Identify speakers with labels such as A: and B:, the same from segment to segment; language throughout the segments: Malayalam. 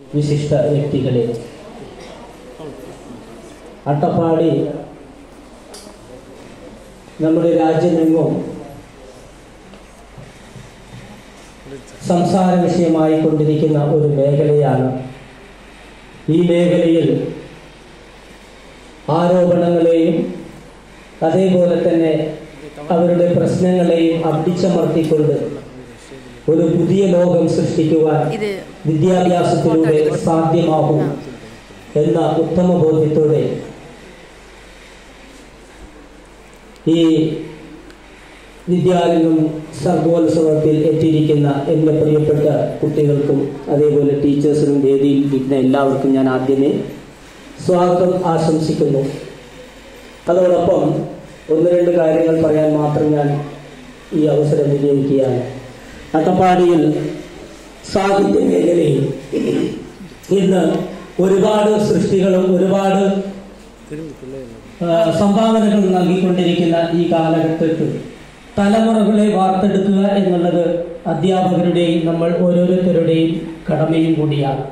A: വിശിഷ്ട വ്യക്തികളെ അട്ടപ്പാടി നമ്മുടെ രാജ്യമെങ്ങും സംസാര വിഷയമായി കൊണ്ടിരിക്കുന്ന ഒരു മേഖലയാണ് ഈ മേഖലയിൽ ആരോപണങ്ങളെയും അതേപോലെ തന്നെ അവരുടെ പ്രശ്നങ്ങളെയും അടിച്ചമർത്തിക്കൊണ്ട് ഒരു പുതിയ ലോകം സൃഷ്ടിക്കുവാൻ
B: ഇത്
A: വിദ്യാഭ്യാസത്തിലൂടെ സാധ്യമാകും എന്ന ഉത്തമ ബോധ്യത്തോടെ ഈ വിദ്യാലയം സർഗോത്സവത്തിൽ എത്തിയിരിക്കുന്ന എൻ്റെ പ്രിയപ്പെട്ട കുട്ടികൾക്കും അതേപോലെ ടീച്ചേഴ്സിനും വേദിയിൽ ഇരിക്കുന്ന എല്ലാവർക്കും ഞാൻ ആദ്യമേ സ്വാഗതം ആശംസിക്കുന്നു അതോടൊപ്പം ഒന്ന് രണ്ട് കാര്യങ്ങൾ പറയാൻ മാത്രം ഞാൻ ഈ അവസരം വിനിയോഗിക്കുകയാണ് അട്ടപ്പാടിയിൽ സാഹിത്യ മേഖലയിൽ ഇന്ന് ഒരുപാട് സൃഷ്ടികളും ഒരുപാട് ആ, സംഭാവനകൾ നൽകിക്കൊണ്ടിരിക്കുന്ന ഈ കാലഘട്ടത്തിൽ തലമുറകളെ വാർത്തെടുക്കുക എന്നുള്ളത് അധ്യാപകരുടെയും നമ്മൾ ഓരോരുത്തരുടെയും കടമയും കൂടിയാണ്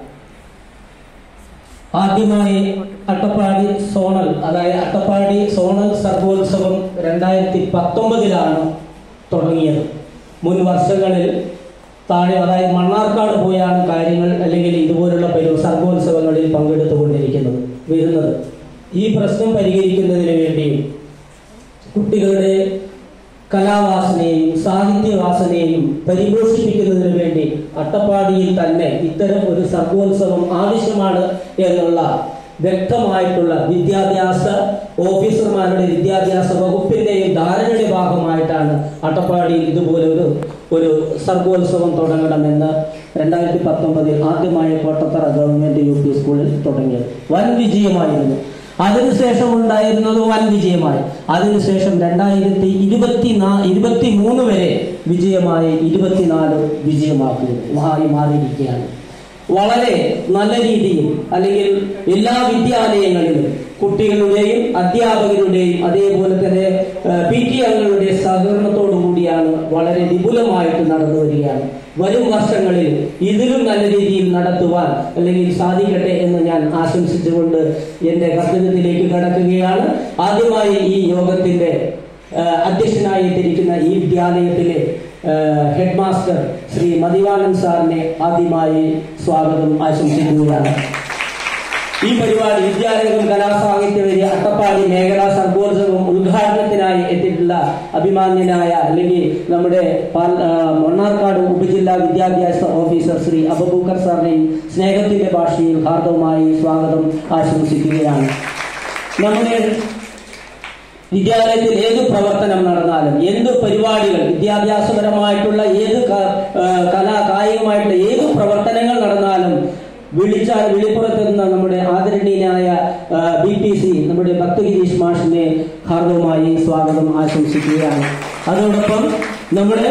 A: ആദ്യമായി അട്ടപ്പാടി സോണൽ അതായത് അട്ടപ്പാടി സോണൽ സർഗോത്സവം രണ്ടായിരത്തി പത്തൊമ്പതിലാണ് തുടങ്ങിയത് മുൻ വർഷങ്ങളിൽ താഴെ അതായത് മണ്ണാർക്കാട് പോയാണ് കാര്യങ്ങൾ അല്ലെങ്കിൽ ഇതുപോലുള്ള പരി സർഗോത്സവങ്ങളിൽ പങ്കെടുത്തുകൊണ്ടിരിക്കുന്നത് വരുന്നത് ഈ പ്രശ്നം പരിഹരിക്കുന്നതിന് വേണ്ടിയും കുട്ടികളുടെ കലാവാസനയെയും സാഹിത്യവാസനയെയും പരിപോഷിപ്പിക്കുന്നതിന് വേണ്ടി അട്ടപ്പാടിയിൽ തന്നെ ഇത്തരം ഒരു സർഗോത്സവം ആവശ്യമാണ് എന്നുള്ള വ്യക്തമായിട്ടുള്ള വിദ്യാഭ്യാസ ഓഫീസർമാരുടെ വിദ്യാഭ്യാസ വകുപ്പിന്റെയും ധാരണയുടെ ഭാഗമായിട്ടാണ് അട്ടപ്പാടിയിൽ ഇതുപോലെ ഒരു ഒരു സർഗോത്സവം തുടങ്ങണമെന്ന് രണ്ടായിരത്തി പത്തൊമ്പതിൽ ആദ്യമായി കോട്ടത്തറ ഗവൺമെന്റ് യു പി സ്കൂളിൽ തുടങ്ങിയത് വൻ വിജയമായിരുന്നു അതിനുശേഷം ഉണ്ടായിരുന്നത് വൻ വിജയമായി അതിനുശേഷം രണ്ടായിരത്തി ഇരുപത്തി നാ ഇരുപത്തി മൂന്ന് വരെ വിജയമായി ഇരുപത്തിനാല് വിജയമാക്കുന്നു ആയി മാറിയിരിക്കുകയാണ് വളരെ നല്ല രീതിയിൽ അല്ലെങ്കിൽ എല്ലാ വിദ്യാലയങ്ങളിലും കുട്ടികളുടെയും അധ്യാപകരുടെയും അതേപോലെ തന്നെ പി ടി അംഗങ്ങളുടെ സഹകരണത്തോടു കൂടിയാണ് വളരെ വിപുലമായിട്ട് നടന്നു വരികയാണ് വരും വർഷങ്ങളിൽ ഇതിലും നല്ല രീതിയിൽ നടത്തുവാൻ അല്ലെങ്കിൽ സാധിക്കട്ടെ എന്ന് ഞാൻ ആശംസിച്ചുകൊണ്ട് എന്റെ കർത്തവ്യത്തിലേക്ക് കടക്കുകയാണ് ആദ്യമായി ഈ യോഗത്തിന്റെ ആ, അധ്യക്ഷനായി എത്തിയിരിക്കുന്ന ഈ വിദ്യാലയത്തിലെ ഹെഡ് മാസ്റ്റർ ശ്രീ മതിവാനൻ സാറിനെ ആദ്യമായി സ്വാഗതം ആശംസിക്കുകയാണ് ഈ പരിപാടി വിദ്യാരംഗം കലാസാഹിത്യവേദി അട്ടപ്പാടി മേഖലാ സർഗോത്സവം ഉദ്ഘാടനത്തിനായി എത്തിയിട്ടുള്ള അഭിമാന്യനായ അല്ലെങ്കിൽ നമ്മുടെ പാൽ- ആ, മണ്ണാർക്കാട് ഉപജില്ലാ വിദ്യാഭ്യാസ ഓഫീസർ ശ്രീ അബൂബക്കർ സാറിനെയും സ്നേഹത്തിന്റെ ഭാഷയിൽ ഹാർദവുമായി സ്വാഗതം ആശംസിക്കുകയാണ് നമ്മുടെ വിദ്യാലയത്തിൽ ഏത് പ്രവർത്തനം നടന്നാലും എന്ത് പരിപാടികൾ വിദ്യാഭ്യാസപരമായിട്ടുള്ള ഏത് ക- ആ, കലാ കായികമായിട്ടുള്ള ഏത് പ്രവർത്തനങ്ങൾ നടന്നാലും വിളിച്ചാൽ വിളിപ്പുറത്തെത്തുന്ന നമ്മുടെ ആദരണീയനായ ബി പി സി നമ്മുടെ ഭക്തഗിരീഷ് മാഷിനെ ഹാർദവുമായി സ്വാഗതം ആശംസിക്കുകയാണ് അതോടൊപ്പം നമ്മുടെ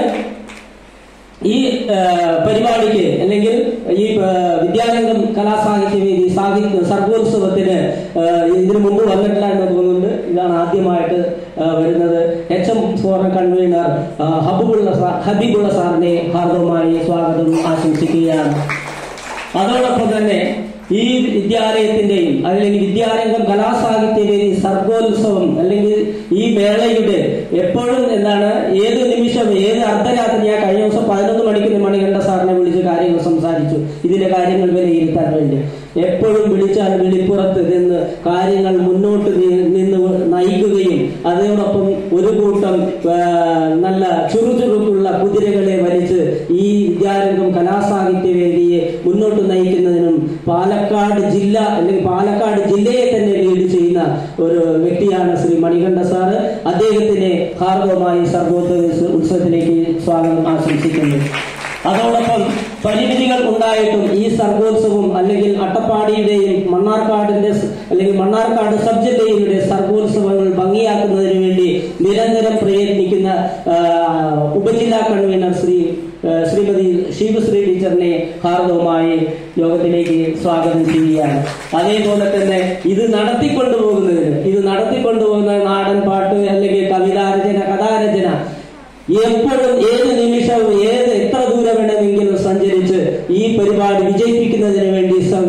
A: ഈ ആ, പരിപാടിക്ക് അല്ലെങ്കിൽ ഈ ആ, വിദ്യാരംഗം കലാസാഹിത്യവേദി സാഹിത്യ സർഗോത്സവത്തിന് ആ, ഇതിനു മുമ്പ് വന്നിട്ടില്ല എന്ന് തോന്നുന്നുണ്ട് ഇതാണ് ആദ്യമായിട്ട് ആ, വരുന്നത് എച്ച് എം ഫോറം കൺവീനർ ആ, ഹബീബുള്ള സാ- ഹബീബുള്ള സാറിനെ ഹാർദവുമായി സ്വാഗതം ആശംസിക്കുകയാണ് അതോടൊപ്പം തന്നെ ഈ വിദ്യാലയത്തിന്റെയും അല്ലെങ്കിൽ വിദ്യാരംഗം കലാസാഹിത്യവേദി സർഗോത്സവം അല്ലെങ്കിൽ ഈ മേളയുടെ എപ്പോഴും എന്താണ് ഏത് നിമിഷം ഏത് അർദ്ധരാത്രി ഞാൻ കഴിഞ്ഞ ദിവസം പതിനൊന്ന് മണിക്ക് മണികണ്ഠ സാറിനെ വിളിച്ച് കാര്യങ്ങൾ സംസാരിച്ചു ഇതിന്റെ കാര്യങ്ങൾ വിലയിരുത്താൻ വേണ്ടി എപ്പോഴും വിളിച്ചാൽ വിളിപ്പുറത്ത് നിന്ന് കാര്യങ്ങൾ മുന്നോട്ട് നി- നിന്ന് നയിക്കുകയും അതോടൊപ്പം ഒരു കൂട്ടം ആ, നല്ല ചുറുചുറുക്കുള്ള കുതിരകളെ വലിച്ച് ഈ വിദ്യാരംഗം കലാസാഹിത്യ വേദിയെ മുന്നോട്ട് നയിക്കുന്നതിനും പാലക്കാട് ജില്ല അല്ലെങ്കിൽ പാലക്കാട് ജില്ലയെ തന്നെ ലീഡ് ചെയ്യുന്ന ഒരു വ്യക്തിയാണ് ശ്രീ മണികണ്ഠ സാറ് അദ്ദേഹത്തിനെ ഹാർദവമായി സർഗോത്സവ ഉത്സവത്തിലേക്ക് സ്വാഗതം ആശംസിക്കുന്നു അതോടൊപ്പം പരിമിതികൾ ഉണ്ടായിട്ടും ഈ സർഗോത്സവം അല്ലെങ്കിൽ അട്ടപ്പാടിയുടെയും മണ്ണാർക്കാടിന്റെ സ് അല്ലെങ്കിൽ മണ്ണാർക്കാട് സബ് ജില്ലയുടെ സർഗോത്സവങ്ങൾ ഭംഗിയാക്കുന്നതിന് വേണ്ടി നിരന്തരം പ്രയത്നിക്കുന്ന ആ, ഉപജില്ലാ കൺവീനർ ശ്രീ ആ, ശ്രീമതി ശിവശ്രീ ടീച്ചറിനെ ഹാർദവുമായി യോഗത്തിലേക്ക് സ്വാഗതം ചെയ്യുകയാണ് അതേപോലെ തന്നെ ഇത് നടത്തിക്കൊണ്ടുപോകുന്നതിന് ഇത് നടത്തിക്കൊണ്ടുപോകുന്ന നാടൻ പാട്ട് അല്ലെങ്കിൽ കവിതാരചന കഥാരചന എപ്പോഴും ഏത് നിമിഷവും ഏത് എത്ര ദൂരം വേണമെങ്കിലും സഞ്ചരിച്ച് ഈ പരിപാടി വിജയിപ്പിക്കുന്നതിന് വേണ്ടി സ-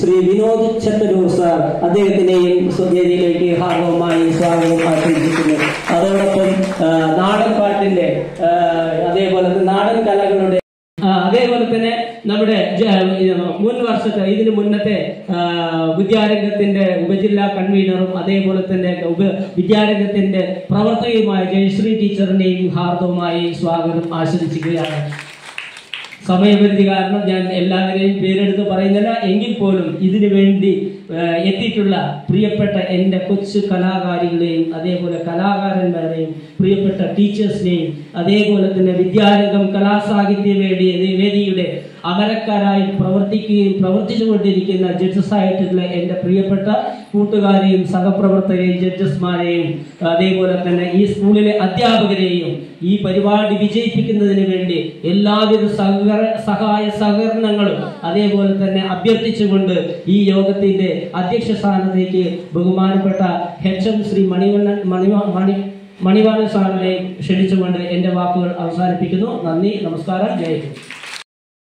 A: ശ്രീ വിനോദ് ചത്തരൂർ സാർ അദ്ദേഹത്തിനെയും വേദിയിലേക്ക് ഹാർദവമായി സ്വാഗതം ആശംസിക്കുന്നു അതോടൊപ്പം ആ, നാടൻ പാട്ടിന്റെ ആ, അതേപോലെ തന്നെ നാടൻ കലകളുടെ ആ, അതേപോലെ തന്നെ നമ്മുടെ ജ- ഇത് മുൻ വർഷത്തെ ഇതിന് മുന്നത്തെ ആ, വിദ്യാരംഗത്തിന്റെ ഉപജില്ലാ കൺവീനറും അതേപോലെ തന്നെ ഉപ വിദ്യാരംഗത്തിന്റെ പ്രവർത്തകയുമായ ജയശ്രീ ടീച്ചറിനെയും ഹാർദവമായി സ്വാഗതം ആശംസിക്കുകയാണ് സമയപരിധി കാരണം ഞാൻ എല്ലാവരെയും പേരെടുത്ത് പറയുന്നില്ല എങ്കിൽ പോലും ഇതിനു വേണ്ടി ആ, എത്തിയിട്ടുള്ള പ്രിയപ്പെട്ട എൻ്റെ കൊച്ചു കലാകാരികളെയും അതേപോലെ കലാകാരന്മാരെയും പ്രിയപ്പെട്ട ടീച്ചേഴ്സിനെയും അതേപോലെ തന്നെ വിദ്യാരംഗം കലാസാഹിത്യ വേദി വേദിയുടെ അമരക്കാരായി പ്രവർത്തിക്കുകയും പ്രവർത്തിച്ചുകൊണ്ടിരിക്കുന്ന ജഡ്ജസ് ആയിട്ടുള്ള എൻ്റെ പ്രിയപ്പെട്ട കൂട്ടുകാരെയും സഹപ്രവർത്തകരെയും ജഡ്ജസ്മാരെയും അതേപോലെ തന്നെ ഈ സ്കൂളിലെ അധ്യാപകരെയും ഈ പരിപാടി വിജയിപ്പിക്കുന്നതിന് വേണ്ടി എല്ലാവിധ സഹകര സഹായ സഹകരണങ്ങളും അതേപോലെ തന്നെ അഭ്യർത്ഥിച്ചുകൊണ്ട് ഈ യോഗത്തിന്റെ അധ്യക്ഷ സ്ഥാനത്തേക്ക് ബഹുമാനപ്പെട്ട എച്ച് എം ശ്രീ മണിവണ്ണൻ മണിവ മണി മണിവാണൻ സാറിനെ ക്ഷണിച്ചുകൊണ്ട് എൻ്റെ വാക്കുകൾ അവസാനിപ്പിക്കുന്നു നന്ദി നമസ്കാരം ജയ് ഹിന്ദ്